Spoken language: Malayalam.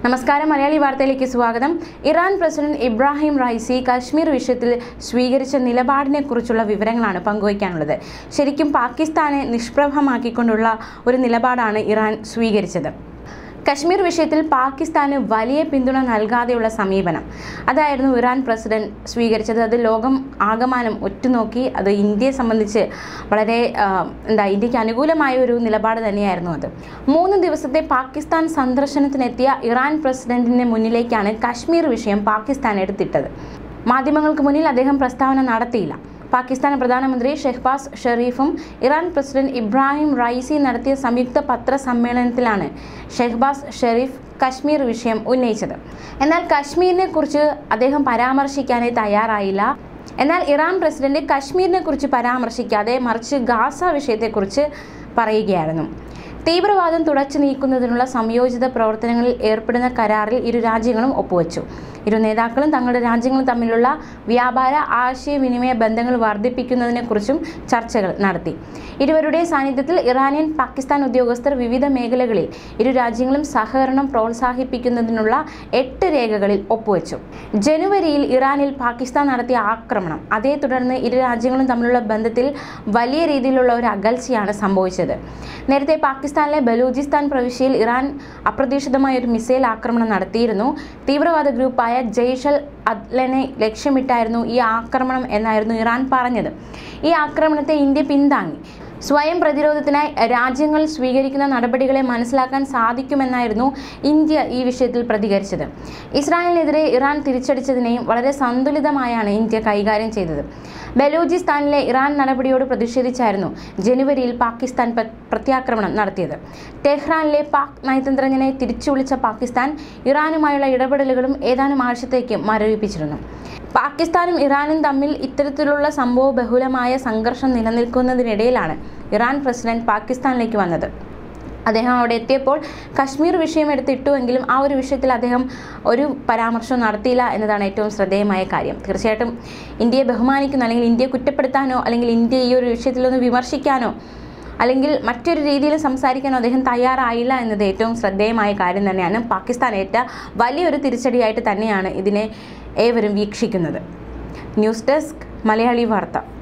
നമസ്കാരം മലയാളി വാർത്തയിലേക്ക് സ്വാഗതം Iran president Ebrahim Raisi Kashmir വിഷയത്തിൽ സ്വീകരിച്ച നിലപാടിനെ കുറിച്ചുള്ള വിവരങ്ങളാണ് പങ്കുവയ്ക്കാനുള്ളത് ശരിക്കും പാകിസ്ഥാനെ നിഷ്പ്രഭമാക്കിക്കൊണ്ടുള്ള ഒരു നിലപാടാണ് ഇറാൻ സ്വീകരിച്ചത് കശ്മീർ വിഷയത്തിൽ പാകിസ്ഥാന് വലിയ പിന്തുണ നൽകാതെയുള്ള സമീപനം അതായിരുന്നു ഇറാൻ പ്രസിഡന്റ് സ്വീകരിച്ചത് അത് ലോകം ആകമാനം ഉറ്റുനോക്കി അത് ഇന്ത്യയെ സംബന്ധിച്ച് വളരെ ആ, എന്താ ഇന്ത്യക്ക് അനുകൂലമായ ഒരു നിലപാട് തന്നെയായിരുന്നു അത് മൂന്ന് ദിവസത്തെ പാകിസ്ഥാൻ സന്ദർശനത്തിനെത്തിയ ഇറാൻ പ്രസിഡന്റിന് മുന്നിലേക്കാണ് കശ്മീർ വിഷയം പാകിസ്ഥാൻ എടുത്തിട്ടത് മാധ്യമങ്ങൾക്ക് മുന്നിൽ അദ്ദേഹം പ്രസ്താവന നടത്തിയില്ല പാകിസ്ഥാൻ പ്രധാനമന്ത്രി ഷെഹ്ബാസ് ഷെറീഫും ഇറാൻ പ്രസിഡന്റ് ഇബ്രാഹിം റൈസി നടത്തിയ സംയുക്ത പത്രസമ്മേളനത്തിലാണ് ഷെഹ്ബാസ് ഷെരീഫ് കശ്മീർ വിഷയം ഉന്നയിച്ചത് എന്നാൽ കശ്മീരിനെ കുറിച്ച് അദ്ദേഹം പരാമർശിക്കാനേ തയ്യാറായില്ല എന്നാൽ ഇറാൻ പ്രസിഡന്റ് കശ്മീരിനെ കുറിച്ച് പരാമർശിക്കാതെ മറിച്ച് ഗാസ വിഷയത്തെക്കുറിച്ച് പറയുകയായിരുന്നു തീവ്രവാദം തുടച്ചു നീക്കുന്നതിനുള്ള സംയോജിത പ്രവർത്തനങ്ങളിൽ ഏർപ്പെടുന്ന കരാറിൽ ഇരു രാജ്യങ്ങളും ഒപ്പുവെച്ചു ഇരു നേതാക്കളും തങ്ങളുടെ രാജ്യങ്ങൾ തമ്മിലുള്ള വ്യാപാര ആശയവിനിമയ ബന്ധങ്ങൾ വർദ്ധിപ്പിക്കുന്നതിനെക്കുറിച്ചും ചർച്ചകൾ നടത്തി ഇരുവരുടെ സാന്നിധ്യത്തിൽ ഇറാനിയൻ പാകിസ്ഥാൻ ഉദ്യോഗസ്ഥർ വിവിധ മേഖലകളിൽ ഇരു രാജ്യങ്ങളും സഹകരണം പ്രോത്സാഹിപ്പിക്കുന്നതിനുള്ള എട്ട് രേഖകളിൽ ഒപ്പുവെച്ചു ജനുവരിയിൽ ഇറാനിൽ പാകിസ്ഥാൻ നടത്തിയ ആക്രമണം അതേ തുടർന്ന് ഇരു രാജ്യങ്ങളും തമ്മിലുള്ള ബന്ധത്തിൽ വലിയ രീതിയിലുള്ള ഒരു അകൽച്ചയാണ് സംഭവിച്ചത് നേരത്തെ പാകിസ്ഥാനിലെ ബലൂചിസ്ഥാൻ പ്രവിശ്യയിൽ ഇറാൻ അപ്രതീക്ഷിതമായ ഒരു മിസൈൽ ആക്രമണം നടത്തിയിരുന്നു തീവ്രവാദ ഗ്രൂപ്പായ ജയ്ഷൽ അദ്ലനെ ലക്ഷ്യമിട്ടായിരുന്നു ഈ ആക്രമണം എന്നായിരുന്നു ഇറാൻ പറഞ്ഞത് ഈ ആക്രമണത്തെ ഇന്ത്യ പിന്താങ്ങി സ്വയം പ്രതിരോധത്തിനായി രാജ്യങ്ങൾ സ്വീകരിക്കുന്ന നടപടികളെ മനസ്സിലാക്കാൻ സാധിക്കുമെന്നായിരുന്നു ഇന്ത്യ ഈ വിഷയത്തിൽ പ്രതികരിച്ചത് ഇസ്രായേലിനെതിരെ ഇറാൻ തിരിച്ചടിച്ചതിനെയും വളരെ സന്തുലിതമായാണ് ഇന്ത്യ കൈകാര്യം ചെയ്തത് ബലൂചിസ്ഥാനിലെ ഇറാൻ നടപടിയോട് പ്രതിഷേധിച്ചായിരുന്നു ജനുവരിയിൽ പാകിസ്ഥാൻ പ്ര- പ്രത്യാക്രമണം നടത്തിയത് ടെഹ്റാനിലെ പാക് നയതന്ത്രജ്ഞനെ തിരിച്ചു വിളിച്ച പാകിസ്ഥാൻ ഇറാനുമായുള്ള ഇടപെടലുകളും ഏതാനും ആഴ്ചത്തേക്ക് മരവിപ്പിച്ചിരുന്നു പാകിസ്ഥാനും ഇറാനും തമ്മിൽ ഇത്തരത്തിലുള്ള സംഭവ ബഹുലമായ സംഘർഷം നിലനിൽക്കുന്നതിനിടയിലാണ് ഇറാൻ പ്രസിഡന്റ് പാകിസ്ഥാനിലേക്ക് വന്നത് അദ്ദേഹം അവിടെ എത്തിയപ്പോൾ കശ്മീർ വിഷയം എടുത്തിട്ടുവെങ്കിലും ആ ഒരു വിഷയത്തിൽ അദ്ദേഹം ഒരു പരാമർശം നടത്തിയില്ല എന്നതാണ് ഏറ്റവും ശ്രദ്ധേയമായ കാര്യം തീർച്ചയായിട്ടും ഇന്ത്യയെ ബഹുമാനിക്കുന്ന അല്ലെങ്കിൽ ഇന്ത്യയെ കുറ്റപ്പെടുത്താനോ അല്ലെങ്കിൽ ഇന്ത്യ ഈ ഒരു വിഷയത്തിലൊന്ന് വിമർശിക്കാനോ അല്ലെങ്കിൽ മറ്റൊരു രീതിയിൽ സംസാരിക്കാനോ അദ്ദേഹം തയ്യാറായില്ല എന്നത് ഏറ്റവും ശ്രദ്ധേയമായ കാര്യം തന്നെയാണ് പാകിസ്ഥാൻ ഏറ്റ വലിയൊരു തിരിച്ചടിയായിട്ട് തന്നെയാണ് ഇതിനെ ഏവരും വീക്ഷിക്കുന്നത് ന്യൂസ് ഡെസ്ക് മലയാളി വാർത്ത